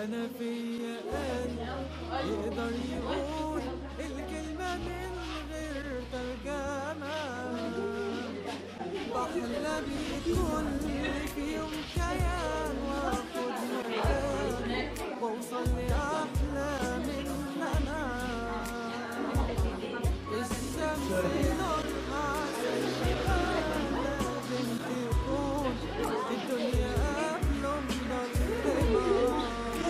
انا فيا قلب يقدر يقول الكلمة من غير ترجمة بحلم يكون لي في يوم كيان واخد مكان واوصل لاحلى من انا الشمس نورها زي انا لازم تكون الدنيا قبله مضلمة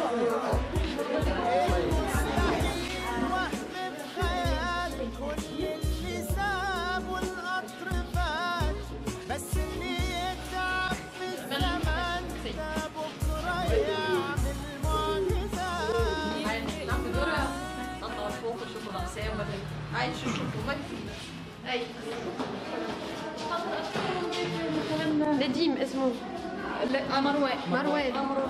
وهم بخيال كل اللي سابوا القطر فات بس اللي يتعب في الزمن ده بكره يعمل معجزات نطلع فوق وشوفوا الأقسام ولا هاي شو شوفوا ما هاي نديم اسمه لا مروان مروان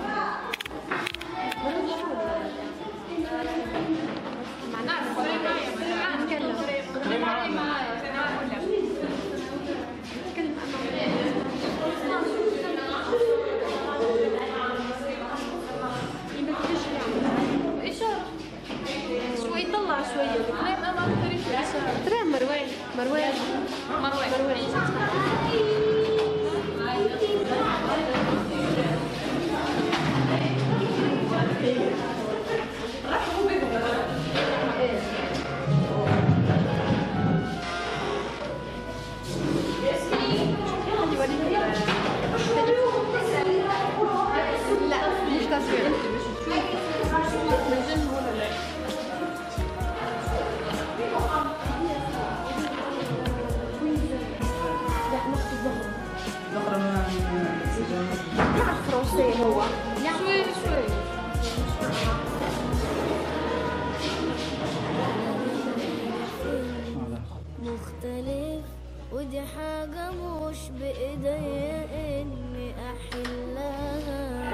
شوي طلع شوية الكلام أما تعرف الإشارة ترى مروان مروان مروان لا مش تصوير نجم ولا لا يعرف فرنسي هو شوي شوي مختلف ودي حاجة مش بإيديا إني أحلها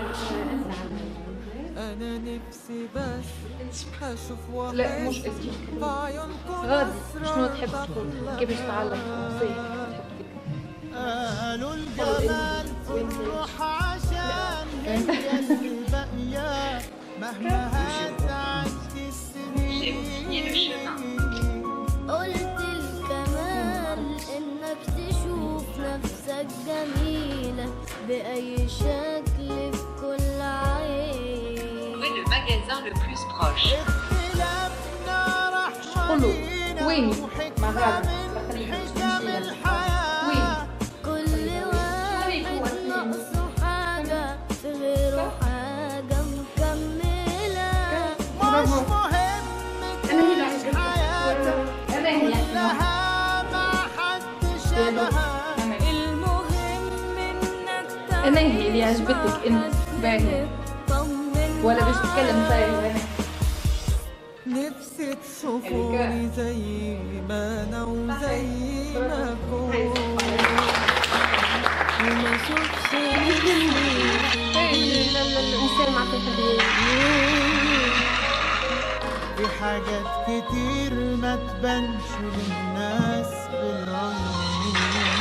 انا نفسي بس اشوف لا، مش واحس اسمي. في عيونكم غادي أسرار شنو تحب تكون بحلم. كيفاش تعلم فرنسي قالوا الجمال في الروح عشان هي اللي باقية مهما هتعدي السنين قلت الكمال إنك تشوف نفسك جميلة بأي شكل في كل عين le magasin le plus proche. اختلافنا رحمة قولوا، لينا وين؟ وحكمة مغاربة. من خلينا حكم نمشي. الحياة كل واحد ناقصه حاجة في غيره حاجة مكملة مش مهم تعيش حياتك كلها مع حد شبهها المهم إنك أنا هي اللي عجبتك أنت باهي تطمن ولا باش تتكلم طاير نفسي تشوفوني زي ما انا وزي ما اكون وما اشوفش الانسان مع الحبيب في حاجات كتير ما تبانش للناس بالعيون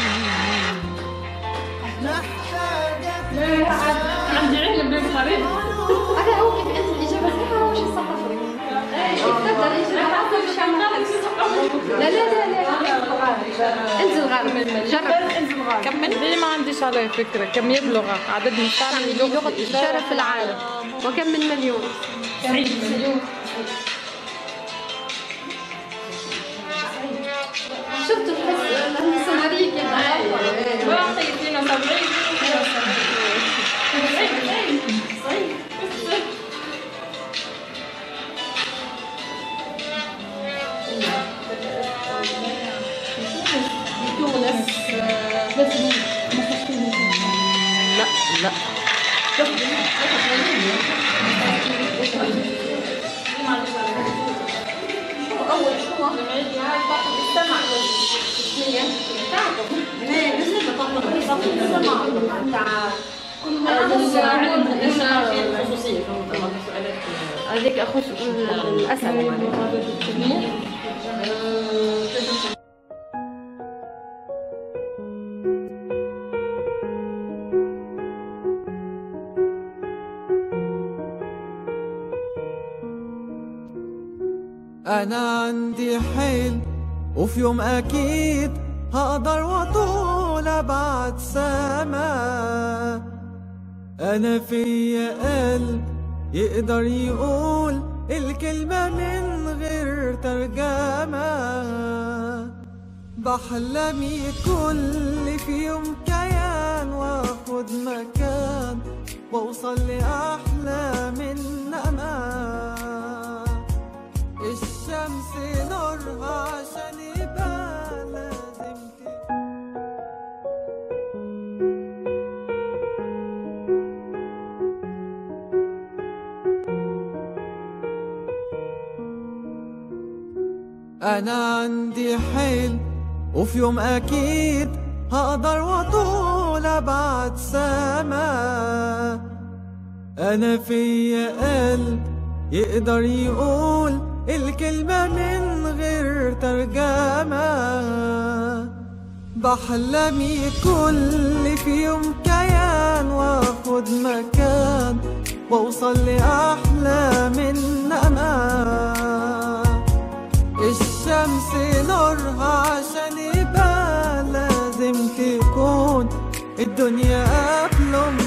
محتاجة عندي علم بالخريطة هذا هو كيف انت الاجابه صحيحه وش الصح لا لا لا لا انزل غارب جرب كمل ليه ما عنديش عليه فكرة كم يبلغ عددهم تعمل الثاني لي لغه الاشاره في العالم وكم من مليون شفتوا الحس السماريك يا واعطي فينا سبعين لا لا أول شو هاي فقط السمع شنية؟ تعرف أنا نزلت فقط السمع تاع كل علم الإشارة خصوصية هذيك اخش الاسد أنا عندي حلم وفي يوم أكيد هقدر وأطول أبعد سما أنا فيا قلب يقدر يقول الكلمة من غير ترجمة بحلم كل في يوم كيان واخد مكان واوصل لأحلى من أمان الشمس نورها عشان يبقى لازم تبقى أنا عندي حلم وفي يوم أكيد هقدر وأطول أبعد سما أنا فيا قلب يقدر يقول الكلمة من غير ترجمة بحلم كل في يوم كيان واخد مكان واوصل لأحلى من أمان الشمس نورها عشان يبقى لازم تكون الدنيا قبله